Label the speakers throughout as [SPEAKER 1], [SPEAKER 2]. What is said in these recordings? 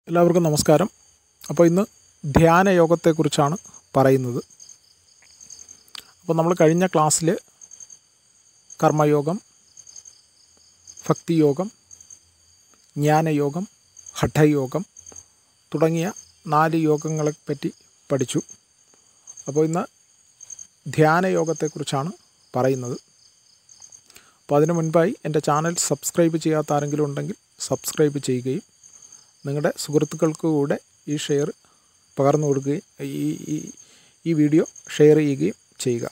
[SPEAKER 1] എല്ലാവർക്കും നമസ്കാരം അപ്പോൾ ഇന്ന് ധ്യാന യോഗത്തെക്കുറിച്ചാണ് പറയുന്നത് അപ്പോൾ നമ്മൾ കഴിഞ്ഞ ക്ലാസ്സിൽ കർമ്മയോഗം ഭക്തിയോഗം ജ്ഞാനയോഗം ഹഠയോഗം തുടങ്ങിയ നാല് യോഗങ്ങളെ പറ്റി പഠിച്ചു അപ്പോൾ ഇന്ന് ധ്യാനയോഗത്തെക്കുറിച്ചാണ് പറയുന്നത് അപ്പോൾ അതിനു മുൻപായി എൻ്റെ ചാനൽ സബ്സ്ക്രൈബ് ചെയ്യാത്ത ആരെങ്കിലും ഉണ്ടെങ്കിൽ സബ്സ്ക്രൈബ് ചെയ്യുകയും നിങ്ങളുടെ സുഹൃത്തുക്കൾക്ക് കൂടെ ഈ ഷെയർ പകർന്നു കൊടുക്കുകയും ഈ ഈ ഈ വീഡിയോ ഷെയർ ചെയ്യുകയും ചെയ്യുക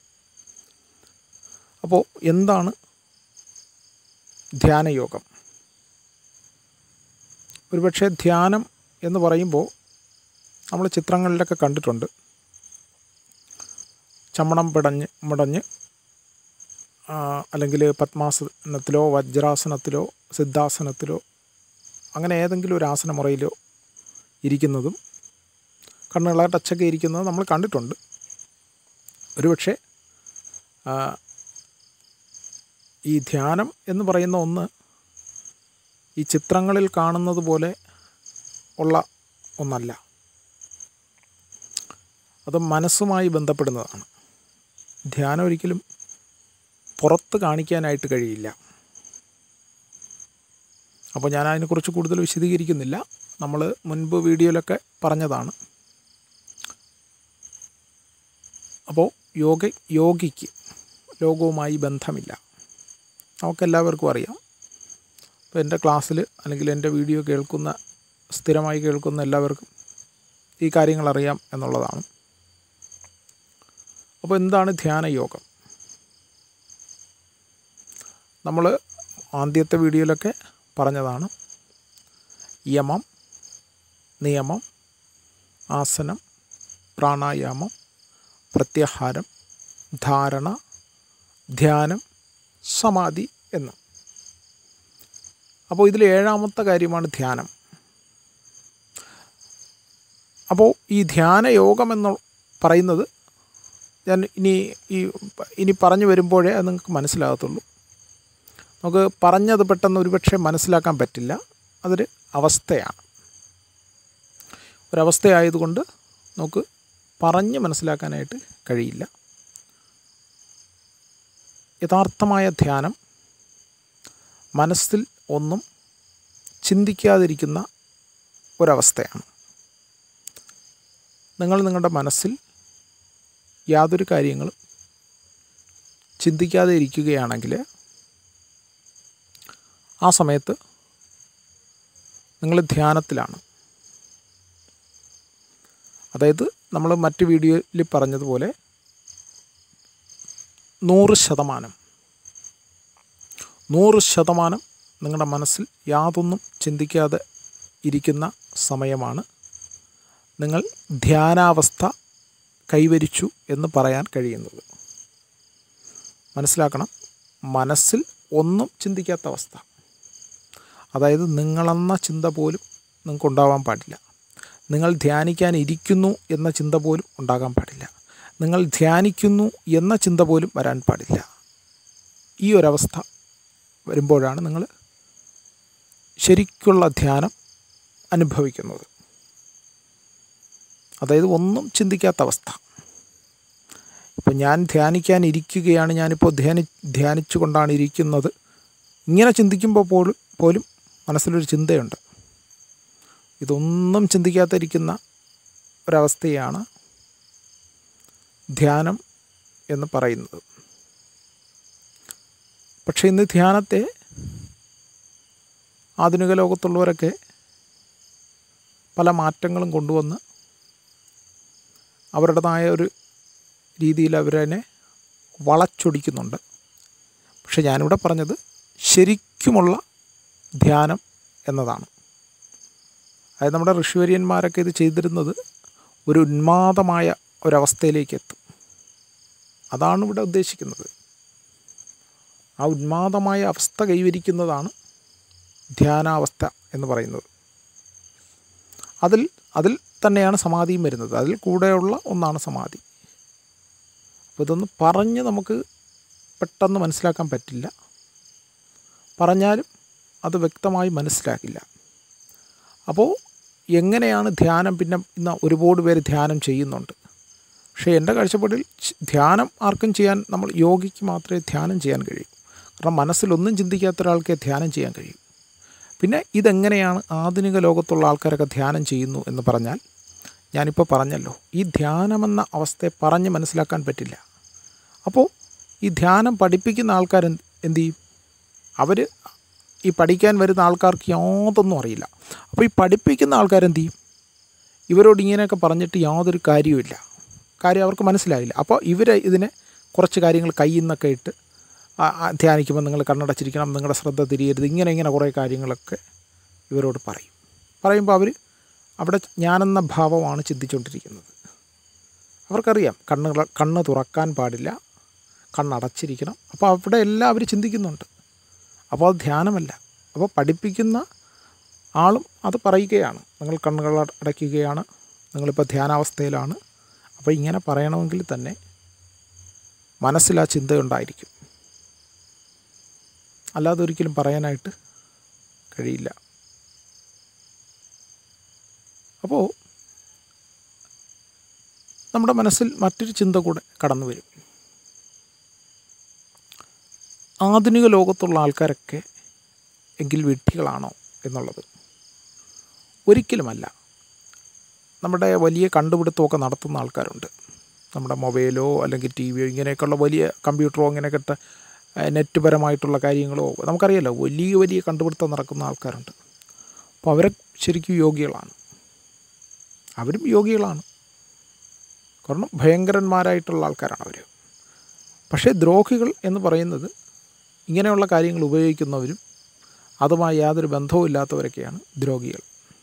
[SPEAKER 1] അപ്പോൾ എന്താണ് ധ്യാനയോഗം ഒരുപക്ഷെ ധ്യാനം എന്ന് പറയുമ്പോൾ നമ്മൾ ചിത്രങ്ങളിലൊക്കെ കണ്ടിട്ടുണ്ട് ചമ്മണം പിടഞ്ഞ് മുടഞ്ഞ് അല്ലെങ്കിൽ പത്മാസനത്തിലോ വജ്രാസനത്തിലോ സിദ്ധാസനത്തിലോ അങ്ങനെ ഏതെങ്കിലും ഒരു ആസനമുറയിലോ ഇരിക്കുന്നതും കണ്ണുകളായിട്ടച്ചൊക്കെ ഇരിക്കുന്നത് നമ്മൾ കണ്ടിട്ടുണ്ട് ഒരുപക്ഷെ ഈ ധ്യാനം എന്ന് പറയുന്ന ഒന്ന് ഈ ചിത്രങ്ങളിൽ കാണുന്നത് പോലെ ഉള്ള ഒന്നല്ല അത് മനസ്സുമായി ബന്ധപ്പെടുന്നതാണ് ധ്യാനം ഒരിക്കലും പുറത്ത് കാണിക്കാനായിട്ട് കഴിയില്ല അപ്പോൾ ഞാൻ അതിനെക്കുറിച്ച് കൂടുതൽ വിശദീകരിക്കുന്നില്ല നമ്മൾ മുൻപ് വീഡിയോയിലൊക്കെ പറഞ്ഞതാണ് അപ്പോൾ യോഗ യോഗിക്ക് ലോകവുമായി ബന്ധമില്ല നമുക്കെല്ലാവർക്കും അറിയാം ഇപ്പോൾ എൻ്റെ ക്ലാസ്സിൽ അല്ലെങ്കിൽ എൻ്റെ വീഡിയോ കേൾക്കുന്ന സ്ഥിരമായി കേൾക്കുന്ന എല്ലാവർക്കും ഈ കാര്യങ്ങൾ അറിയാം എന്നുള്ളതാണ് അപ്പോൾ എന്താണ് ധ്യാനയോഗം നമ്മൾ ആദ്യത്തെ വീഡിയോയിലൊക്കെ പറഞ്ഞതാണ് യമം നിയമം ആസനം പ്രാണായാമം പ്രത്യാഹാരം ധാരണ ധ്യാനം സമാധി എന്ന് അപ്പോൾ ഇതിൽ ഏഴാമത്തെ കാര്യമാണ് ധ്യാനം അപ്പോൾ ഈ ധ്യാനയോഗം എന്ന് പറയുന്നത് ഞാൻ ഇനി ഈ ഇനി പറഞ്ഞു വരുമ്പോഴേ അത് നിങ്ങൾക്ക് മനസ്സിലാകത്തുള്ളൂ നമുക്ക് പറഞ്ഞത് പെട്ടെന്ന് ഒരുപക്ഷെ മനസ്സിലാക്കാൻ പറ്റില്ല അതൊരു അവസ്ഥയാണ് ഒരവസ്ഥയായതുകൊണ്ട് നമുക്ക് പറഞ്ഞ് മനസ്സിലാക്കാനായിട്ട് കഴിയില്ല യഥാർത്ഥമായ ധ്യാനം മനസ്സിൽ ഒന്നും ചിന്തിക്കാതിരിക്കുന്ന ഒരവസ്ഥയാണ് നിങ്ങൾ നിങ്ങളുടെ മനസ്സിൽ യാതൊരു കാര്യങ്ങളും ചിന്തിക്കാതെ ഇരിക്കുകയാണെങ്കിൽ ആ സമയത്ത് നിങ്ങൾ ധ്യാനത്തിലാണ് അതായത് നമ്മൾ മറ്റ് വീഡിയോയിൽ പറഞ്ഞതുപോലെ നൂറ് ശതമാനം നൂറ് ശതമാനം നിങ്ങളുടെ മനസ്സിൽ യാതൊന്നും ചിന്തിക്കാതെ ഇരിക്കുന്ന സമയമാണ് നിങ്ങൾ ധ്യാനാവസ്ഥ കൈവരിച്ചു എന്ന് പറയാൻ കഴിയുന്നത് മനസ്സിലാക്കണം മനസ്സിൽ ഒന്നും ചിന്തിക്കാത്ത അവസ്ഥ അതായത് നിങ്ങളെന്ന ചിന്ത പോലും നിങ്ങൾക്ക് ഉണ്ടാവാൻ പാടില്ല നിങ്ങൾ ധ്യാനിക്കാൻ ഇരിക്കുന്നു എന്ന ചിന്ത പോലും ഉണ്ടാകാൻ പാടില്ല നിങ്ങൾ ധ്യാനിക്കുന്നു എന്ന ചിന്ത പോലും വരാൻ പാടില്ല ഈ ഒരവസ്ഥ വരുമ്പോഴാണ് നിങ്ങൾ ശരിക്കുള്ള ധ്യാനം അനുഭവിക്കുന്നത് അതായത് ഒന്നും ചിന്തിക്കാത്ത അവസ്ഥ ഇപ്പം ഞാൻ ധ്യാനിക്കാൻ ഇരിക്കുകയാണ് ഞാനിപ്പോൾ ധ്യാനി ധ്യാനിച്ചു കൊണ്ടാണ് ഇരിക്കുന്നത് ഇങ്ങനെ ചിന്തിക്കുമ്പോൾ പോലും പോലും മനസ്സിലൊരു ചിന്തയുണ്ട് ഇതൊന്നും ചിന്തിക്കാതിരിക്കുന്ന ഒരവസ്ഥയാണ് ധ്യാനം എന്ന് പറയുന്നത് പക്ഷേ ഇന്ന് ധ്യാനത്തെ ആധുനിക ലോകത്തുള്ളവരൊക്കെ പല മാറ്റങ്ങളും കൊണ്ടുവന്ന് അവരുടേതായ ഒരു രീതിയിൽ അവരതിനെ വളച്ചൊടിക്കുന്നുണ്ട് പക്ഷെ ഞാനിവിടെ പറഞ്ഞത് ശരിക്കുമുള്ള ധ്യാനം എന്നതാണ് അതായത് നമ്മുടെ ഋഷിവര്യന്മാരൊക്കെ ഇത് ചെയ്തിരുന്നത് ഒരു ഉന്മാദമായ ഒരവസ്ഥയിലേക്ക് എത്തും അതാണ് ഇവിടെ ഉദ്ദേശിക്കുന്നത് ആ ഉന്മാദമായ അവസ്ഥ കൈവരിക്കുന്നതാണ് ധ്യാനാവസ്ഥ എന്ന് പറയുന്നത് അതിൽ അതിൽ തന്നെയാണ് സമാധിയും വരുന്നത് അതിൽ കൂടെയുള്ള ഒന്നാണ് സമാധി അപ്പോൾ ഇതൊന്ന് പറഞ്ഞ് നമുക്ക് പെട്ടെന്ന് മനസ്സിലാക്കാൻ പറ്റില്ല പറഞ്ഞാലും അത് വ്യക്തമായി മനസ്സിലാക്കില്ല അപ്പോൾ എങ്ങനെയാണ് ധ്യാനം പിന്നെ ഇന്ന് ഒരുപാട് പേര് ധ്യാനം ചെയ്യുന്നുണ്ട് പക്ഷേ എൻ്റെ കാഴ്ചപ്പാടിൽ ച്- ധ്യാനം ആർക്കും ചെയ്യാൻ നമ്മൾ യോഗിക്ക് മാത്രമേ ധ്യാനം ചെയ്യാൻ കഴിയൂ കാരണം മനസ്സിലൊന്നും ചിന്തിക്കാത്ത ഒരാൾക്കേ ധ്യാനം ചെയ്യാൻ കഴിയൂ പിന്നെ ഇതെങ്ങനെയാണ് ആധുനിക ലോകത്തുള്ള ആൾക്കാരൊക്കെ ധ്യാനം ചെയ്യുന്നു എന്ന് പറഞ്ഞാൽ ഞാനിപ്പോൾ പറഞ്ഞല്ലോ ഈ ധ്യാനമെന്ന അവസ്ഥയെ പറഞ്ഞ് മനസ്സിലാക്കാൻ പറ്റില്ല അപ്പോൾ ഈ ധ്യാനം പഠിപ്പിക്കുന്ന ആൾക്കാർ എന്ത് എന്ത് ചെയ്യും അവർ ഈ പഠിക്കാൻ വരുന്ന ആൾക്കാർക്ക് യാതൊന്നും അറിയില്ല അപ്പോൾ ഈ പഠിപ്പിക്കുന്ന ആൾക്കാരെന്ത് ചെയ്യും ഇവരോട് ഇങ്ങനെയൊക്കെ പറഞ്ഞിട്ട് യാതൊരു കാര്യവുമില്ല കാര്യം അവർക്ക് മനസ്സിലായില്ല അപ്പോൾ ഇവർ ഇതിനെ കുറച്ച് കാര്യങ്ങൾ കയ്യിൽ നിന്നൊക്കെ ഇട്ട് ആ- ആ ധ്യാനിക്കുമ്പോൾ നിങ്ങൾ കണ്ണടച്ചിരിക്കണം നിങ്ങളുടെ ശ്രദ്ധ തിരിയരുത് ഇങ്ങനെ ഇങ്ങനെ കുറേ കാര്യങ്ങളൊക്കെ ഇവരോട് പറയും പറയുമ്പോൾ അവർ അവിടെ ഞാനെന്ന ഭാവമാണ് ചിന്തിച്ചുകൊണ്ടിരിക്കുന്നത് അവർക്കറിയാം കണ്ണുകൾ കണ്ണ് തുറക്കാൻ പാടില്ല കണ്ണടച്ചിരിക്കണം അപ്പോൾ അവിടെ എല്ലാം അവർ ചിന്തിക്കുന്നുണ്ട് അപ്പോൾ അത് ധ്യാനമല്ല അപ്പോൾ പഠിപ്പിക്കുന്ന ആളും അത് പറയുകയാണ് നിങ്ങൾ കണ്ണുകൾ അട- അടയ്ക്കുകയാണ് നിങ്ങളിപ്പോൾ ധ്യാനാവസ്ഥയിലാണ് അപ്പോൾ ഇങ്ങനെ പറയണമെങ്കിൽ തന്നെ മനസ്സിൽ ആ ചിന്തയുണ്ടായിരിക്കും അല്ലാതെ ഒരിക്കലും പറയാനായിട്ട് കഴിയില്ല അപ്പോൾ നമ്മുടെ മനസ്സിൽ മറ്റൊരു ചിന്ത കൂടെ കടന്നു വരും ആധുനിക ലോകത്തുള്ള ആൾക്കാരൊക്കെ എങ്കിൽ വിഡ്ഢികളാണോ എന്നുള്ളത് ഒരിക്കലുമല്ല നമ്മുടെ വലിയ കണ്ടുപിടുത്തമൊക്കെ നടത്തുന്ന ആൾക്കാരുണ്ട് നമ്മുടെ മൊബൈലോ അല്ലെങ്കിൽ ടി വിയോ ഇങ്ങനെയൊക്കെയുള്ള വലിയ കമ്പ്യൂട്ടറോ അങ്ങനെയൊക്കെ ഇട്ട, ഏഹ്, നെറ്റ് പരമായിട്ടുള്ള കാര്യങ്ങളോ നമുക്കറിയാലോ വലിയ വലിയ കണ്ടുപിടുത്തം നടക്കുന്ന ആൾക്കാരുണ്ട് അപ്പോൾ അവരെ ശരിക്കും യോഗികളാണ് അവരും യോഗികളാണ് കാരണം ഭയങ്കരന്മാരായിട്ടുള്ള ആൾക്കാരാണ് അവർ പക്ഷേ ദ്രോഹികൾ എന്ന് പറയുന്നത് ഇങ്ങനെയുള്ള കാര്യങ്ങൾ ഉപയോഗിക്കുന്നവരും അതുമായി യാതൊരു ബന്ധവും ഇല്ലാത്തവരൊക്കെയാണ് ദ്രോഹികൾ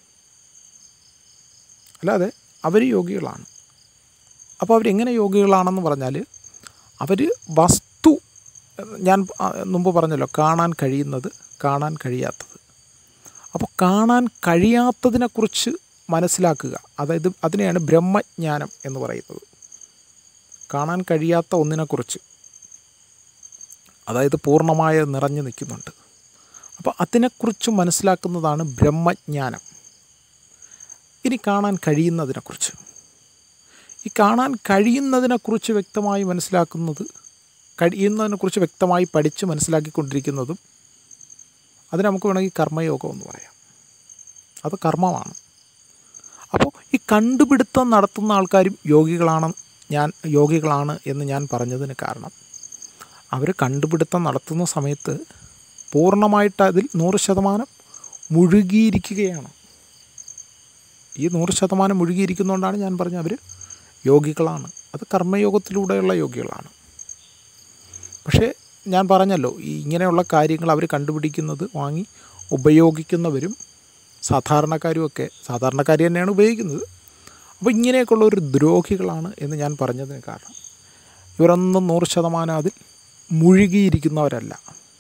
[SPEAKER 1] അല്ലാതെ അവർ യോഗികളാണ് അപ്പോൾ അവരെങ്ങനെ യോഗികളാണെന്ന് പറഞ്ഞാൽ അവർ വസ്തു ഞാൻ ആ, മുമ്പ് പറഞ്ഞല്ലോ കാണാൻ കഴിയുന്നത് കാണാൻ കഴിയാത്തത് അപ്പോൾ കാണാൻ കഴിയാത്തതിനെക്കുറിച്ച് മനസ്സിലാക്കുക അതായത് അതിനെയാണ് ബ്രഹ്മജ്ഞാനം എന്ന് പറയുന്നത് കാണാൻ കഴിയാത്ത ഒന്നിനെക്കുറിച്ച് അതായത് പൂർണ്ണമായ നിറഞ്ഞു നിൽക്കുന്നുണ്ട് അപ്പോൾ അതിനെക്കുറിച്ച് മനസ്സിലാക്കുന്നതാണ് ബ്രഹ്മജ്ഞാനം ഇനി കാണാൻ കഴിയുന്നതിനെക്കുറിച്ച് ഈ കാണാൻ കഴിയുന്നതിനെക്കുറിച്ച് വ്യക്തമായി മനസ്സിലാക്കുന്നത് കഴിയുന്നതിനെക്കുറിച്ച് വ്യക്തമായി പഠിച്ച് മനസ്സിലാക്കിക്കൊണ്ടിരിക്കുന്നതും അത് നമുക്ക് വേണമെങ്കിൽ കർമ്മയോഗം എന്ന് പറയാം അത് കർമ്മമാണ് അപ്പോൾ ഈ കണ്ടുപിടുത്തം നടത്തുന്ന ആൾക്കാരും യോഗികളാണ് ഞാൻ യോഗികളാണ് എന്ന് ഞാൻ പറഞ്ഞതിന് കാരണം അവർ കണ്ടുപിടുത്തം നടത്തുന്ന സമയത്ത് പൂർണ്ണമായിട്ട് അതിൽ നൂറ് ശതമാനം മുഴുകിയിരിക്കുകയാണ് ഈ നൂറ് ശതമാനം മുഴുകിയിരിക്കുന്നതുകൊണ്ടാണ് ഞാൻ പറഞ്ഞ അവർ യോഗികളാണ് അത് കർമ്മയോഗത്തിലൂടെയുള്ള യോഗികളാണ് പക്ഷേ ഞാൻ പറഞ്ഞല്ലോ ഈ ഇങ്ങനെയുള്ള കാര്യങ്ങൾ അവർ കണ്ടുപിടിക്കുന്നത് വാങ്ങി ഉപയോഗിക്കുന്നവരും സാധാരണക്കാരുമൊക്കെ സാധാരണക്കാർ തന്നെയാണ് ഉപയോഗിക്കുന്നത് അപ്പോൾ ഇങ്ങനെയൊക്കെയുള്ള ഒരു ദ്രോഹികളാണ് എന്ന് ഞാൻ പറഞ്ഞതിന് കാരണം ഇവരൊന്നും നൂറ് ശതമാനം അതിൽ മുഴുകിയിരിക്കുന്നവരല്ല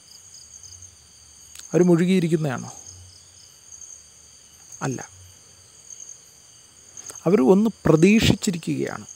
[SPEAKER 1] അവർ മുഴുകിയിരിക്കുന്നതാണോ അല്ല അവർ ഒന്ന് പ്രതീക്ഷിച്ചിരിക്കുകയാണ്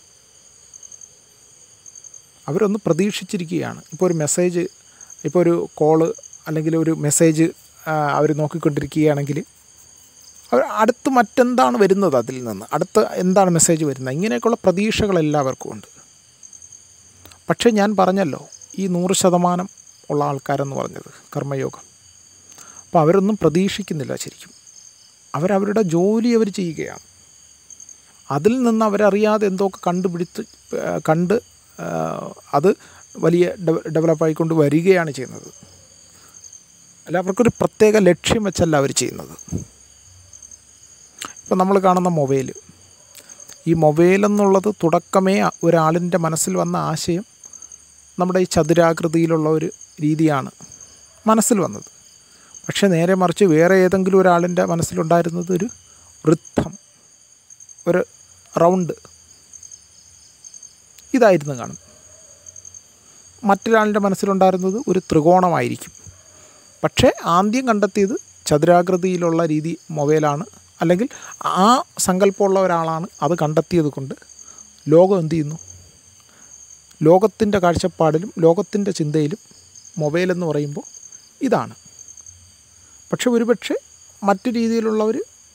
[SPEAKER 1] അവരൊന്ന് പ്രതീക്ഷിച്ചിരിക്കുകയാണ് ഇപ്പോൾ ഒരു മെസ്സേജ് ഇപ്പോൾ ഒരു കോള് അല്ലെങ്കിൽ ഒരു മെസ്സേജ് അവർ നോക്കിക്കൊണ്ടിരിക്കുകയാണെങ്കിൽ അവർ അടുത്ത് മറ്റെന്താണ് വരുന്നത് അതിൽ നിന്ന് അടുത്ത് എന്താണ് മെസ്സേജ് വരുന്നത് ഇങ്ങനെയൊക്കെയുള്ള പ്രതീക്ഷകൾ എല്ലാവർക്കും ഉണ്ട് പക്ഷേ ഞാൻ പറഞ്ഞല്ലോ ഈ നൂറ് ശതമാനം ഉള്ള ആൾക്കാരെന്ന് പറഞ്ഞത് കർമ്മയോഗം അപ്പോൾ അവരൊന്നും പ്രതീക്ഷിക്കുന്നില്ല ശരിക്കും അവരവരുടെ ജോലി അവർ ചെയ്യുകയാണ് അതിൽ നിന്ന് അവരറിയാതെ എന്തൊക്കെ കണ്ടുപിടിച്ച് ആ, കണ്ട് ആ, അത് വലിയ ഡെവ ഡെവലപ്പായിക്കൊണ്ട് വരികയാണ് ചെയ്യുന്നത് അല്ല അവർക്കൊരു പ്രത്യേക ലക്ഷ്യം വെച്ചല്ല അവർ ചെയ്യുന്നത് ഇപ്പം നമ്മൾ കാണുന്ന മൊബൈൽ ഈ മൊബൈൽ എന്നുള്ളത് തുടക്കമേ ഒരാളിൻ്റെ മനസ്സിൽ വന്ന ആശയം നമ്മുടെ ഈ ചതുരാകൃതിയിലുള്ള ഒരു രീതിയാണ് മനസ്സിൽ വന്നത് പക്ഷേ നേരെ മറിച്ച് വേറെ ഏതെങ്കിലും ഒരാളിൻ്റെ മനസ്സിലുണ്ടായിരുന്നത് ഒരു വൃത്തം ഒരു റൗണ്ട് ഇതായിരുന്നു കാണും മറ്റൊരാളിൻ്റെ മനസ്സിലുണ്ടായിരുന്നത് ഒരു ത്രികോണമായിരിക്കും പക്ഷേ ആദ്യം കണ്ടെത്തിയത് ചതുരാകൃതിയിലുള്ള രീതി മൊബൈലാണ് അല്ലെങ്കിൽ ആ സങ്കല്പമുള്ള ഒരാളാണ് അത് കണ്ടെത്തിയത് കൊണ്ട് ലോകം എന്ത് ചെയ്യുന്നു ലോകത്തിൻ്റെ കാഴ്ചപ്പാടിലും ലോകത്തിൻ്റെ ചിന്തയിലും മൊബൈൽ എന്ന് പറയുമ്പോൾ ഇതാണ് പക്ഷെ ഒരുപക്ഷെ മറ്റു രീതിയിലുള്ളവർ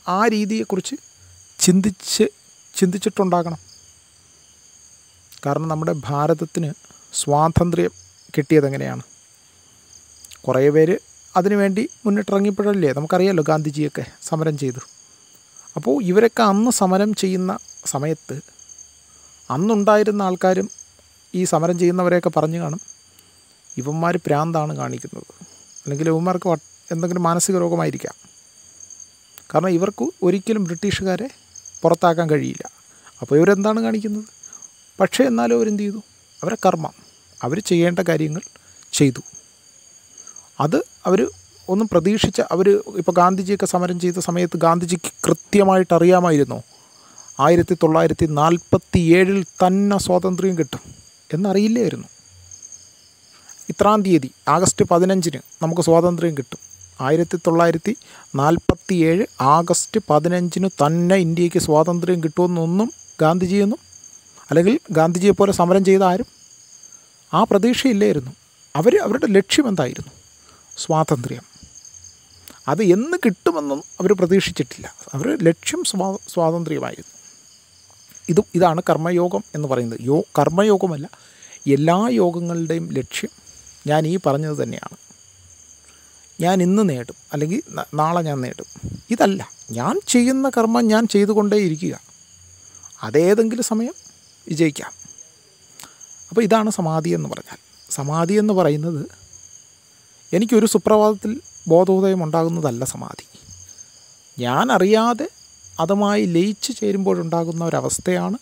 [SPEAKER 1] ആ രീതിയെക്കുറിച്ച് ചിന്തിച്ച് ചിന്തിച്ചിട്ടുണ്ടാകണം കാരണം നമ്മുടെ ഭാരതത്തിന് സ്വാതന്ത്ര്യം കിട്ടിയത് എങ്ങനെയാണ് കുറേ പേര് അതിനുവേണ്ടി മുന്നിട്ടിറങ്ങിയപ്പോഴല്ലേ നമുക്കറിയാമല്ലോ ഗാന്ധിജിയൊക്കെ സമരം ചെയ്തു അപ്പോൾ ഇവരൊക്കെ അന്ന് സമരം ചെയ്യുന്ന സമയത്ത് അന്നുണ്ടായിരുന്ന ആൾക്കാരും ഈ സമരം ചെയ്യുന്നവരെയൊക്കെ പറഞ്ഞു കാണും ഇവന്മാർ പ്രാന്താണ് കാണിക്കുന്നത് അല്ലെങ്കിൽ ഇവന്മാർക്ക് വട്ട് എന്തെങ്കിലും മാനസിക രോഗമായിരിക്കാം കാരണം ഇവർക്ക് ഒരിക്കലും ബ്രിട്ടീഷുകാരെ പുറത്താക്കാൻ കഴിയില്ല അപ്പോൾ ഇവരെന്താണ് കാണിക്കുന്നത് പക്ഷേ എന്നാലും അവരെന്ത് ചെയ്തു അവരെ കർമ്മം അവർ ചെയ്യേണ്ട കാര്യങ്ങൾ ചെയ്തു അത് അവർ ഒന്നും പ്രതീക്ഷിച്ച അവർ ഇപ്പോൾ ഗാന്ധിജിയൊക്കെ സമരം ചെയ്ത സമയത്ത് ഗാന്ധിജിക്ക് കൃത്യമായിട്ട് അറിയാമായിരുന്നു ആയിരത്തി തൊള്ളായിരത്തി നാൽപ്പത്തി ഏഴിൽ തന്നെ സ്വാതന്ത്ര്യം കിട്ടും എന്നറിയില്ലായിരുന്നു ഇത്രാം തീയതി ആഗസ്റ്റ് പതിനഞ്ചിന് നമുക്ക് സ്വാതന്ത്ര്യം കിട്ടും ആയിരത്തി തൊള്ളായിരത്തി നാൽപ്പത്തി ഏഴ് ആഗസ്റ്റ് പതിനഞ്ചിന് തന്നെ ഇന്ത്യക്ക് സ്വാതന്ത്ര്യം കിട്ടുമെന്നൊന്നും ഗാന്ധിജിയൊന്നും അല്ലെങ്കിൽ ഗാന്ധിജിയെ പോലെ സമരം ചെയ്ത ആരും ആ പ്രതീക്ഷയില്ലായിരുന്നു അവർ അവരുടെ ലക്ഷ്യം എന്തായിരുന്നു സ്വാതന്ത്ര്യം അത് എന്ന് കിട്ടുമെന്നും അവർ പ്രതീക്ഷിച്ചിട്ടില്ല അവർ ലക്ഷ്യം സ്വാ സ്വാതന്ത്ര്യമായിരുന്നു ഇത് ഇതാണ് കർമ്മയോഗം എന്ന് പറയുന്നത് യോ കർമ്മയോഗമല്ല എല്ലാ യോഗങ്ങളുടെയും ലക്ഷ്യം ഞാൻ ഈ പറഞ്ഞത് തന്നെയാണ് ഞാൻ ഇന്ന് നേടും അല്ലെങ്കിൽ ന- നാളെ ഞാൻ നേടും ഇതല്ല ഞാൻ ചെയ്യുന്ന കർമ്മം ഞാൻ ചെയ്തുകൊണ്ടേയിരിക്കുക അതേതെങ്കിലും സമയം വിജയിക്കാം അപ്പോൾ ഇതാണ് സമാധി എന്ന് പറഞ്ഞാൽ സമാധി എന്ന് പറയുന്നത് എനിക്കൊരു സുപ്രഭാതത്തിൽ ബോധോദയം ഉണ്ടാകുന്നതല്ല സമാധി ഞാൻ അറിയാതെ അതുമായി ലയിച്ച് ചേരുമ്പോഴുണ്ടാകുന്ന ഒരവസ്ഥയാണ്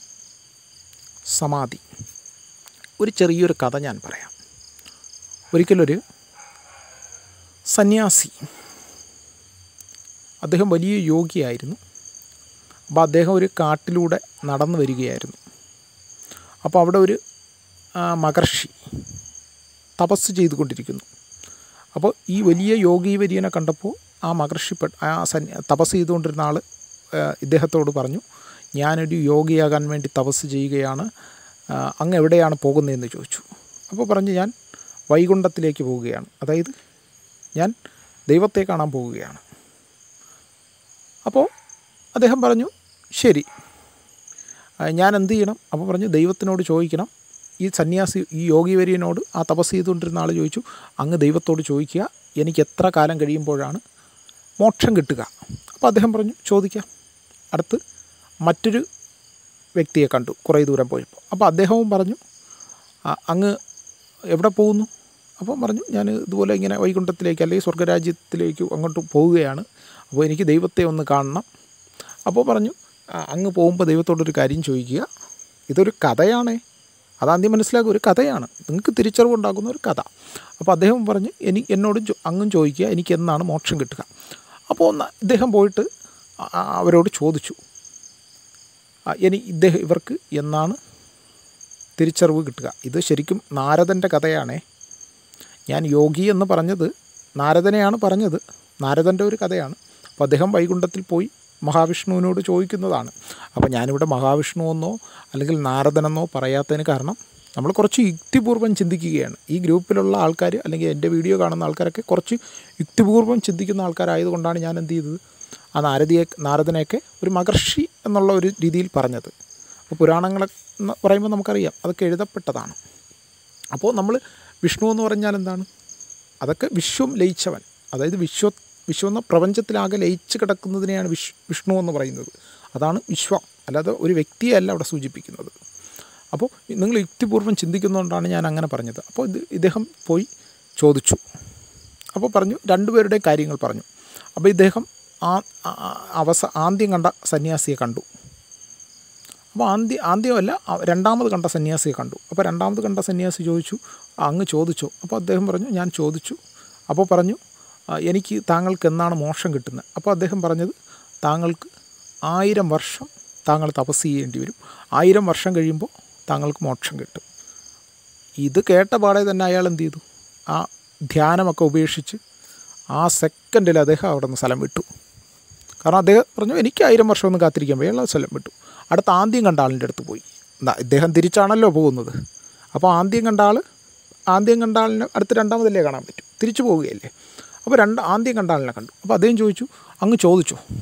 [SPEAKER 1] സമാധി ഒരു ചെറിയൊരു കഥ ഞാൻ പറയാം ഒരിക്കലൊരു സന്യാസി അദ്ദേഹം വലിയ യോഗിയായിരുന്നു അപ്പോൾ അദ്ദേഹം ഒരു കാട്ടിലൂടെ നടന്നു വരികയായിരുന്നു അപ്പോൾ അവിടെ ഒരു ആ, മഹർഷി തപസ് ചെയ്തുകൊണ്ടിരിക്കുന്നു അപ്പോൾ ഈ വലിയ യോഗി വര്യനെ കണ്ടപ്പോൾ ആ മഹർഷി പെ- ആ സന്യ തപസ് ചെയ്തുകൊണ്ടിരുന്ന ആൾ ഇദ്ദേഹത്തോട് പറഞ്ഞു ഞാനൊരു യോഗിയാകാൻ വേണ്ടി തപസ് ചെയ്യുകയാണ് ആ, അങ്ങ് എവിടെയാണ് പോകുന്നതെന്ന് ചോദിച്ചു അപ്പോൾ പറഞ്ഞു ഞാൻ വൈകുണ്ഠത്തിലേക്ക് പോവുകയാണ് അതായത് ഞാൻ ദൈവത്തെ കാണാൻ പോവുകയാണ് അപ്പോൾ അദ്ദേഹം പറഞ്ഞു ശരി ആ, ഞാൻ എന്ത് ചെയ്യണം അപ്പോൾ പറഞ്ഞു ദൈവത്തിനോട് ചോദിക്കണം ഈ സന്യാസി ഈ യോഗി വര്യനോട് ആ തപസ് ചെയ്തുകൊണ്ടിരുന്ന ആൾ ചോദിച്ചു അങ്ങ് ദൈവത്തോട് ചോദിക്കുക എനിക്ക് എത്ര കാലം കഴിയുമ്പോഴാണ് മോക്ഷം കിട്ടുക അപ്പോൾ അദ്ദേഹം പറഞ്ഞു ചോദിക്കാം അടുത്ത് മറ്റൊരു വ്യക്തിയെ കണ്ടു കുറേ ദൂരം പോയപ്പോൾ അപ്പോൾ അദ്ദേഹവും പറഞ്ഞു "ആ, അങ്ങ് എവിടെ പോകുന്നു അപ്പം പറഞ്ഞു ഞാൻ ഇതുപോലെ ഇങ്ങനെ വൈകുണ്ഠത്തിലേക്ക് അല്ലെങ്കിൽ സ്വർഗരാജ്യത്തിലേക്ക് അങ്ങോട്ട് പോവുകയാണ് അപ്പോൾ എനിക്ക് ദൈവത്തെ ഒന്ന് കാണണം അപ്പോൾ പറഞ്ഞു "ആ, അങ്ങ് പോകുമ്പോൾ ദൈവത്തോടൊരു കാര്യം ചോദിക്കുക ഇതൊരു കഥയാണേ അതാദ്യം മനസ്സിലാക്കുക ഒരു കഥയാണ് നിങ്ങൾക്ക് തിരിച്ചറിവുണ്ടാകുന്ന ഒരു കഥ അപ്പോൾ അദ്ദേഹം പറഞ്ഞ് എനി എന്നോട് ചോ- അങ്ങും ചോദിക്കുക എനിക്ക് എന്നാണ് മോക്ഷം കിട്ടുക അപ്പോൾ ഒന്ന് ഇദ്ദേഹം പോയിട്ട് ആ- ആ- അവരോട് ചോദിച്ചു ആ, ഇനി ഇദ്ദേഹം ഇവർക്ക് എന്നാണ് തിരിച്ചറിവ് കിട്ടുക ഇത് ശരിക്കും നാരദൻ്റെ കഥയാണേ ഞാൻ യോഗി എന്ന് പറഞ്ഞത് നാരദനെയാണ് പറഞ്ഞത് നാരദൻ്റെ ഒരു കഥയാണ് അപ്പോൾ അദ്ദേഹം വൈകുണ്ഠത്തിൽ പോയി മഹാവിഷ്ണുവിനോട് ചോദിക്കുന്നതാണ് അപ്പോൾ ഞാനിവിടെ മഹാവിഷ്ണുവെന്നോ അല്ലെങ്കിൽ നാരദനെന്നോ പറയാത്തതിന് കാരണം നമ്മൾ കുറച്ച് യുക്തിപൂർവ്വം ചിന്തിക്കുകയാണ് ഈ ഗ്രൂപ്പിലുള്ള ആൾക്കാർ അല്ലെങ്കിൽ എൻ്റെ വീഡിയോ കാണുന്ന ആൾക്കാരൊക്കെ കുറച്ച് യുക്തിപൂർവ്വം ചിന്തിക്കുന്ന ആൾക്കാരായതുകൊണ്ടാണ് ഞാൻ എന്ത് ചെയ്തത് ആ നാരദിയെ നാരദനെയൊക്കെ ഒരു മഹർഷി എന്നുള്ള ഒരു രീതിയിൽ പറഞ്ഞത് അപ്പോൾ പുരാണങ്ങൾ എന്ന് പറയുമ്പോൾ നമുക്കറിയാം അതൊക്കെ എഴുതപ്പെട്ടതാണ് അപ്പോൾ നമ്മൾ വിഷ്ണു എന്ന് പറഞ്ഞാൽ എന്താണ് അതൊക്കെ വിശ്വം ലയിച്ചവൻ അതായത് വിശ്വ വിശ്വം എന്ന പ്രപഞ്ചത്തിലാകെ ലയിച്ച് കിടക്കുന്നതിനെയാണ് വിഷ് വിഷ്ണു എന്ന് പറയുന്നത് അതാണ് വിശ്വം അല്ലാതെ ഒരു വ്യക്തിയല്ല അവിടെ സൂചിപ്പിക്കുന്നത് അപ്പോൾ നിങ്ങൾ യുക്തിപൂർവ്വം ചിന്തിക്കുന്നതുകൊണ്ടാണ് ഞാൻ അങ്ങനെ പറഞ്ഞത് അപ്പോൾ ഇത് ഇദ്ദേഹം പോയി ചോദിച്ചു അപ്പോൾ പറഞ്ഞു രണ്ടുപേരുടെയും കാര്യങ്ങൾ പറഞ്ഞു അപ്പോൾ ഇദ്ദേഹം ആ ആ- ആ- അവസ ആദ്യം കണ്ട സന്യാസിയെ കണ്ടു അപ്പോൾ ആദ്യം ആദ്യമല്ല ആ രണ്ടാമത് കണ്ട സന്യാസിയെ കണ്ടു അപ്പോൾ രണ്ടാമത് കണ്ട സന്യാസി ചോദിച്ചു "ആ, അങ്ങ് ചോദിച്ചോ അപ്പോൾ അദ്ദേഹം പറഞ്ഞു ഞാൻ ചോദിച്ചു അപ്പോൾ പറഞ്ഞു "ആ, എനിക്ക് താങ്കൾക്ക് എന്നാണ് മോക്ഷം കിട്ടുന്നത് അപ്പോൾ അദ്ദേഹം പറഞ്ഞത് താങ്കൾക്ക് ആയിരം വർഷം താങ്കൾ തപസ് ചെയ്യേണ്ടി വരും ആയിരം വർഷം കഴിയുമ്പോൾ താങ്കൾക്ക് മോക്ഷം കിട്ടും ഇത് കേട്ട പാടെ തന്നെ അയാൾ എന്ത് ചെയ്തു ആ ധ്യാനമൊക്കെ ഉപേക്ഷിച്ച് ആ സെക്കൻഡിൽ അദ്ദേഹം അവിടെ നിന്ന് സ്ഥലം വിട്ടു കാരണം അദ്ദേഹം പറഞ്ഞു എനിക്ക് ആയിരം വർഷമൊന്നും കാത്തിരിക്കാൻ വയ്യ അയാൾ സ്ഥലം വിട്ടു അടുത്ത ആദ്യം കണ്ട ആളിൻ്റെ അടുത്ത് പോയി എന്താ ഇദ്ദേഹം തിരിച്ചാണല്ലോ പോകുന്നത് അപ്പോൾ ആദ്യം കണ്ട ആൾ ആദ്യം കണ്ട ആളിനെ അടുത്ത് രണ്ടാമതല്ലേ കാണാൻ പറ്റും തിരിച്ചു പോവുകയല്ലേ അപ്പോൾ രണ്ട് ആദ്യം കണ്ട ആളിനെ കണ്ടു അപ്പോൾ അദ്ദേഹം ചോദിച്ചു അങ്ങ് ചോദിച്ചോ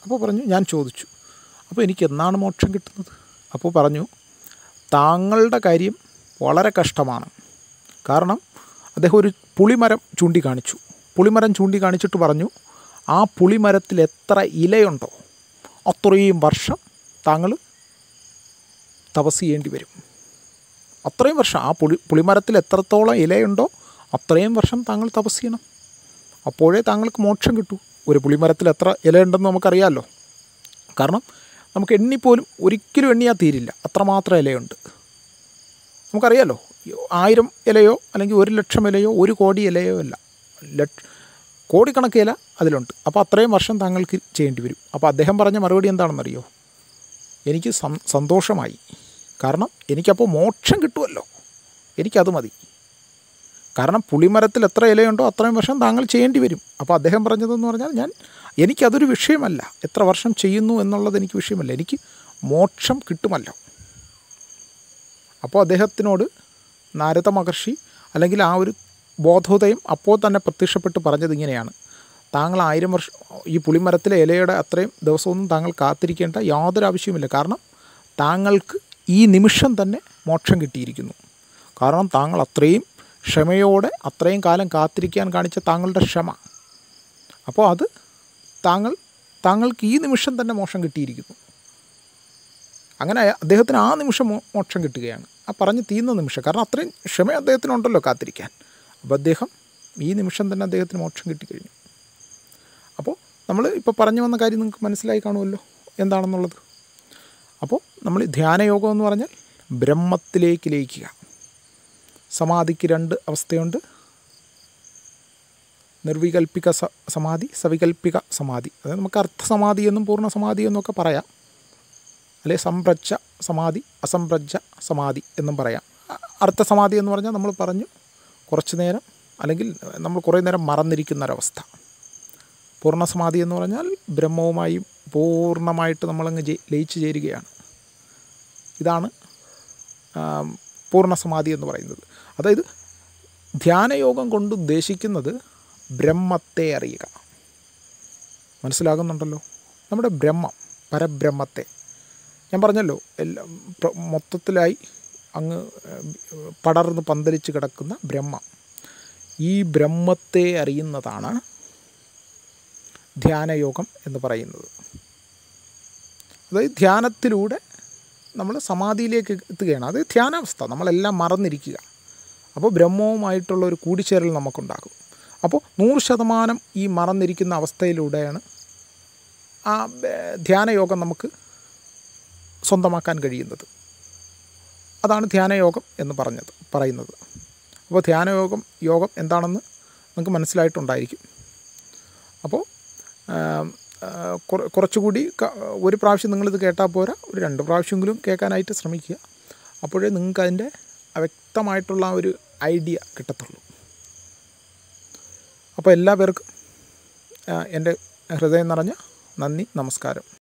[SPEAKER 1] അപ്പോൾ പറഞ്ഞു ഞാൻ ചോദിച്ചു അപ്പോൾ എനിക്ക് എന്നാണ് മോക്ഷം കിട്ടുന്നത് അപ്പോൾ പറഞ്ഞു താങ്കളുടെ കാര്യം വളരെ കഷ്ടമാണ് കാരണം അദ്ദേഹം ഒരു പുളിമരം ചൂണ്ടിക്കാണിച്ചു പുളിമരം ചൂണ്ടിക്കാണിച്ചിട്ട് പറഞ്ഞു ആ പുളിമരത്തിൽ എത്ര ഇലയുണ്ടോ അത്രയും വർഷം താങ്കൾ തപസ് ചെയ്യേണ്ടി വരും അത്രയും വർഷം ആ പുളി പുളിമരത്തിൽ എത്രത്തോളം ഇലയുണ്ടോ അത്രയും വർഷം താങ്കൾ തപസ് ചെയ്യണം അപ്പോഴേ താങ്കൾക്ക് മോക്ഷം കിട്ടൂ ഒരു പുളിമരത്തിൽ എത്ര ഇലയുണ്ടെന്ന് നമുക്കറിയാമല്ലോ കാരണം നമുക്ക് എണ്ണിപ്പോലും ഒരിക്കലും എണ്ണിയാൽ തീരില്ല അത്രമാത്രം ഇലയുണ്ട് നമുക്കറിയാലോ ആയിരം ഇലയോ അല്ലെങ്കിൽ ഒരു ലക്ഷം ഇലയോ ഒരു കോടി ഇലയോ അല്ല ലക്ഷ കോടിക്കണക്ക് ഇല അതിലുണ്ട് അപ്പോൾ അത്രയും വർഷം താങ്കൾക്ക് ചെയ്യേണ്ടി വരും അപ്പോൾ അദ്ദേഹം പറഞ്ഞ മറുപടി എന്താണെന്നറിയോ എനിക്ക് സം സന്തോഷമായി കാരണം എനിക്കപ്പോൾ മോക്ഷം കിട്ടുമല്ലോ എനിക്കത് മതി കാരണം പുളിമരത്തിൽ എത്ര ഇലയുണ്ടോ അത്രയും വർഷം താങ്കൾ ചെയ്യേണ്ടി വരും അപ്പോൾ അദ്ദേഹം പറഞ്ഞതെന്ന് പറഞ്ഞാൽ ഞാൻ എനിക്കതൊരു വിഷയമല്ല എത്ര വർഷം ചെയ്യുന്നു എന്നുള്ളത് എനിക്ക് വിഷയമല്ല എനിക്ക് മോക്ഷം കിട്ടുമല്ലോ അപ്പോൾ അദ്ദേഹത്തിനോട് നാരദ മഹർഷി അല്ലെങ്കിൽ ആ ഒരു ബോധോദയം അപ്പോൾ തന്നെ പ്രത്യക്ഷപ്പെട്ട് പറഞ്ഞത് ഇങ്ങനെയാണ് താങ്കൾ ആയിരം വർഷം ഈ പുളിമരത്തിലെ ഇലയുടെ അത്രയും ദിവസമൊന്നും താങ്കൾ കാത്തിരിക്കേണ്ട യാതൊരു ആവശ്യവുമില്ല കാരണം താങ്കൾക്ക് ഈ നിമിഷം തന്നെ മോക്ഷം കിട്ടിയിരിക്കുന്നു കാരണം താങ്കൾ അത്രയും ക്ഷമയോടെ അത്രയും കാലം കാത്തിരിക്കാൻ കാണിച്ച താങ്കളുടെ ക്ഷമ അപ്പോൾ അത് താങ്കൾ താങ്കൾക്ക് ഈ നിമിഷം തന്നെ മോക്ഷം കിട്ടിയിരിക്കുന്നു അങ്ങനെ അദ്ദേഹത്തിന് ആ നിമിഷം മോ- മോക്ഷം കിട്ടുകയാണ് ആ പറഞ്ഞ് തീർന്ന നിമിഷം കാരണം അത്രയും ക്ഷമ അദ്ദേഹത്തിനുണ്ടല്ലോ കാത്തിരിക്കാൻ അപ്പോൾ അദ്ദേഹം ഈ നിമിഷം തന്നെ അദ്ദേഹത്തിന് മോക്ഷം കിട്ടിക്കഴിഞ്ഞു അപ്പോൾ നമ്മൾ ഇപ്പോൾ പറഞ്ഞു വന്ന കാര്യം നിങ്ങൾക്ക് മനസ്സിലായി കാണുമല്ലോ എന്താണെന്നുള്ളത് അപ്പോൾ നമ്മൾ ധ്യാനയോഗം എന്ന് പറഞ്ഞാൽ ബ്രഹ്മത്തിലേക്ക് ലയിക്കുക സമാധിക്ക് രണ്ട് അവസ്ഥയുണ്ട് നിർവികൽപ്പിക സ സമാധി സവികൽപ്പിക സമാധി അതായത് നമുക്ക് അർത്ഥസമാധി എന്നും പൂർണ്ണ സമാധി എന്നൊക്കെ പറയാം അല്ലെ സംപ്രജ്ജ സമാധി അസംപ്രജ്ജ സമാധി എന്നും പറയാം അ- അർത്ഥസമാധി എന്ന് പറഞ്ഞാൽ നമ്മൾ പറഞ്ഞു കുറച്ച് നേരം അല്ലെങ്കിൽ നമ്മൾ കുറേ നേരം മറന്നിരിക്കുന്ന ഒരവസ്ഥ പൂർണ്ണസമാധി എന്ന് പറഞ്ഞാൽ ബ്രഹ്മവുമായി പൂർണ്ണമായിട്ട് നമ്മളങ്ങ് ജയി- ലയിച്ചു ചേരുകയാണ് ഇതാണ് ആം, പൂർണ്ണസമാധി എന്ന് പറയുന്നത് അതായത് ധ്യാനയോഗം കൊണ്ട് ഉദ്ദേശിക്കുന്നത് ബ്രഹ്മത്തെ അറിയുക മനസ്സിലാകുന്നുണ്ടല്ലോ നമ്മുടെ ബ്രഹ്മം പരബ്രഹ്മത്തെ ഞാൻ പറഞ്ഞല്ലോ എല്ലാം പ്ര- മൊത്തത്തിലായി അങ്ങ് ഏഹ്, പടർന്ന് പന്തലിച്ച് കിടക്കുന്ന ബ്രഹ്മം ഈ ബ്രഹ്മത്തെ അറിയുന്നതാണ് ധ്യാനയോഗം എന്ന് പറയുന്നത് അതായത് ധ്യാനത്തിലൂടെ നമ്മൾ സമാധിയിലേക്ക് എത്തുകയാണ് അത് ധ്യാനാവസ്ഥ നമ്മളെല്ലാം മറന്നിരിക്കുക അപ്പോൾ ബ്രഹ്മവുമായിട്ടുള്ള ഒരു കൂടിച്ചേരൽ നമുക്കുണ്ടാകും അപ്പോൾ നൂറ് ശതമാനം ഈ മറന്നിരിക്കുന്ന അവസ്ഥയിലൂടെയാണ് ആ ബ- ധ്യാനയോഗം നമുക്ക് സ്വന്തമാക്കാൻ കഴിയുന്നത് അതാണ് ധ്യാനയോഗം എന്ന് പറഞ്ഞത് പറയുന്നത് അപ്പോൾ ധ്യാനയോഗം യോഗം എന്താണെന്ന് നിങ്ങൾക്ക് മനസ്സിലായിട്ടുണ്ടായിരിക്കും അപ്പോൾ ആം, ആ, കുറ- കുറച്ചുകൂടി ക- ഒരു പ്രാവശ്യം നിങ്ങളിത് കേട്ടാൽ പോരാ ഒരു രണ്ട് പ്രാവശ്യമെങ്കിലും കേൾക്കാനായിട്ട് ശ്രമിക്കുക അപ്പോഴേ നിങ്ങൾക്ക് അതിൻ്റെ വ്യക്തമായിട്ടുള്ള ആ ഒരു ഐഡിയ കിട്ടത്തുള്ളൂ അപ്പോൾ എല്ലാ പേർക്കും ആ, എൻ്റെ ഹൃദയം നിറഞ്ഞ നന്ദി നമസ്കാരം